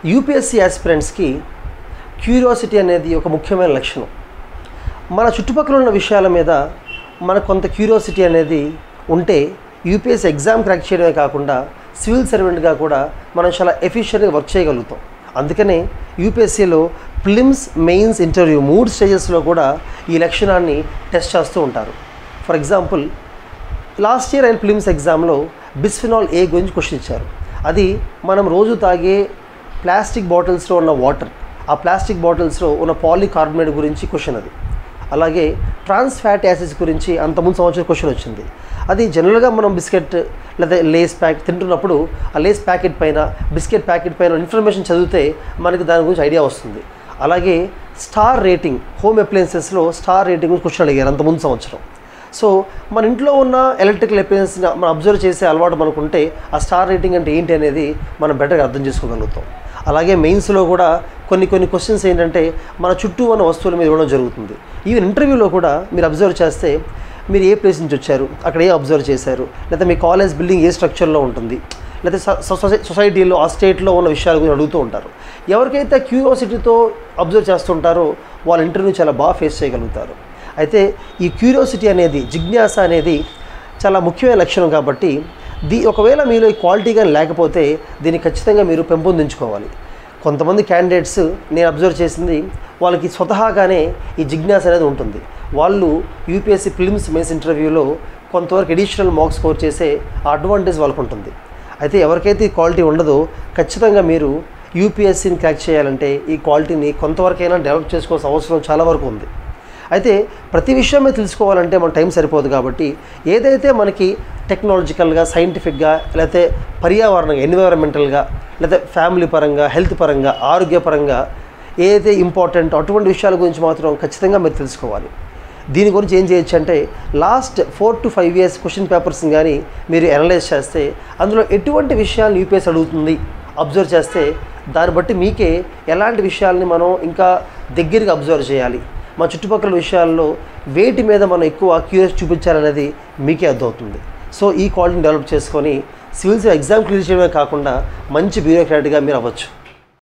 UPSC యాస్పిరెంట్స్కి curiosity అనేది ఒక ముఖ్యమైన లక్షణం మన చుట్టుపక్కల ఉన్న విషయాల మీద మనకు కొంత క్యూరియాసిటీ అనేది ఉంటే యూపీఎస్సీ ఎగ్జామ్ క్రాక్ చేయడమే కాకుండా సివిల్ సర్వెంట్గా కూడా మనం చాలా ఎఫిషియెంట్గా వర్క్ చేయగలుగుతాం అందుకనే యూపీఎస్సీలో ప్లిమ్స్ మెయిన్స్ ఇంటర్వ్యూ మూడు స్టేజెస్లో కూడా ఈ లక్షణాన్ని టెస్ట్ చేస్తూ ఉంటారు ఫర్ ఎగ్జాంపుల్ లాస్ట్ ఇయర్ అయిన ఫిలిమ్స్ ఎగ్జామ్లో బిస్ఫినాల్ ఏ గురించి క్వశ్చన్ ఇచ్చారు అది మనం రోజు తాగే ప్లాస్టిక్ బాటిల్స్లో ఉన్న వాటర్ ఆ ప్లాస్టిక్ బాటిల్స్లో ఉన్న పాలికార్బోనేట్ గురించి క్వశ్చన్ అది అలాగే ట్రాన్స్ ఫ్యాట్ యాసిడ్స్ గురించి అంతకుముందు సంవత్సరం క్వశ్చన్ వచ్చింది అది జనరల్గా మనం బిస్కెట్ లేదా లేస్ ప్యాక్ తింటున్నప్పుడు ఆ లేస్ ప్యాకెట్ పైన బిస్కెట్ ప్యాకెట్ పైన ఇన్ఫర్మేషన్ చదివితే మనకి దాని గురించి ఐడియా వస్తుంది అలాగే స్టార్ రేటింగ్ హోమ్ అప్లయన్సెస్లో స్టార్ రేటింగ్ గురించి క్వశ్చన్ అడిగారు అంతకుముందు సంవత్సరం సో మన ఇంట్లో ఉన్న ఎలక్ట్రికల్ అప్లయన్స్ని మనం అబ్జర్వ్ చేసే అలవాటు మనకుంటే ఆ స్టార్ రేటింగ్ అంటే ఏంటి అనేది మనం బెటర్గా అర్థం చేసుకోగలుగుతాం అలాగే మెయిన్స్లో కూడా కొన్ని కొన్ని క్వశ్చన్స్ ఏంటంటే మన చుట్టూ ఉన్న వస్తువుల మీద ఇవ్వడం జరుగుతుంది ఈవెన్ ఇంటర్వ్యూలో కూడా మీరు అబ్జర్వ్ చేస్తే మీరు ఏ ప్లేస్ నుంచి వచ్చారు అక్కడ ఏ అబ్జర్వ్ చేశారు లేదా మీ కాలేజ్ బిల్డింగ్ ఏ స్ట్రక్చర్లో ఉంటుంది లేదా సొసైటీలో ఆ స్టేట్లో ఉన్న విషయాల గురించి అడుగుతూ ఉంటారు ఎవరికైతే క్యూరియాసిటీతో అబ్జర్వ్ చేస్తుంటారో వాళ్ళ ఇంటర్వ్యూ చాలా బాగా ఫేస్ చేయగలుగుతారు అయితే ఈ క్యూరియాసిటీ అనేది జిజ్ఞాస అనేది చాలా ముఖ్యమైన లక్షణం కాబట్టి దీ ఒకవేళ మీలో ఈ క్వాలిటీ కానీ లేకపోతే దీన్ని ఖచ్చితంగా మీరు పెంపొందించుకోవాలి కొంతమంది క్యాండిడేట్స్ నేను అబ్జర్వ్ చేసింది వాళ్ళకి స్వతహాగానే ఈ జిజ్ఞాస అనేది ఉంటుంది వాళ్ళు యూపీఎస్సీ ఫిల్మ్స్ మెయిన్స్ ఇంటర్వ్యూలో కొంతవరకు ఎడిషనల్ మార్క్స్ స్కోర్ చేసే ఆ అడ్వాంటేజ్ వాళ్ళకు ఉంటుంది అయితే ఎవరికైతే ఈ క్వాలిటీ ఉండదో ఖచ్చితంగా మీరు యూపీఎస్సీని క్రాక్ చేయాలంటే ఈ క్వాలిటీని కొంతవరకైనా డెవలప్ చేసుకోవాల్సిన అవసరం చాలా వరకు ఉంది అయితే ప్రతి విషయమే తెలుసుకోవాలంటే మన టైం సరిపోదు కాబట్టి ఏదైతే మనకి టెక్నాలజికల్గా సైంటిఫిక్గా లేకపోతే పర్యావరణంగా ఎన్విరాన్మెంటల్గా లేకపోతే ఫ్యామిలీ పరంగా హెల్త్ పరంగా ఆరోగ్యపరంగా ఏదైతే ఇంపార్టెంట్ అటువంటి విషయాల గురించి మాత్రం ఖచ్చితంగా మీరు తెలుసుకోవాలి దీని గురించి ఏం చేయొచ్చు అంటే last four to five years question పేపర్స్ని కానీ మీరు అనలైజ్ చేస్తే అందులో ఎటువంటి విషయాలు యూపీఎస్ అడుగుతుంది అబ్జర్వ్ చేస్తే దాన్ని బట్టి మీకే ఎలాంటి విషయాల్ని మనం ఇంకా దగ్గరగా అబ్జర్వ్ చేయాలి మన చుట్టుపక్కల విషయాల్లో వేటి మీద మనం ఎక్కువ క్యూరియస్ చూపించాలనేది మీకే అర్థమవుతుంది సో ఈ క్వాలిటీని డెవలప్ చేసుకొని సివిల్స్ ఎగ్జామ్ క్లియర్ చేయడమే కాకుండా మంచి బ్యూరోక్రాట్గా మీరు అవ్వచ్చు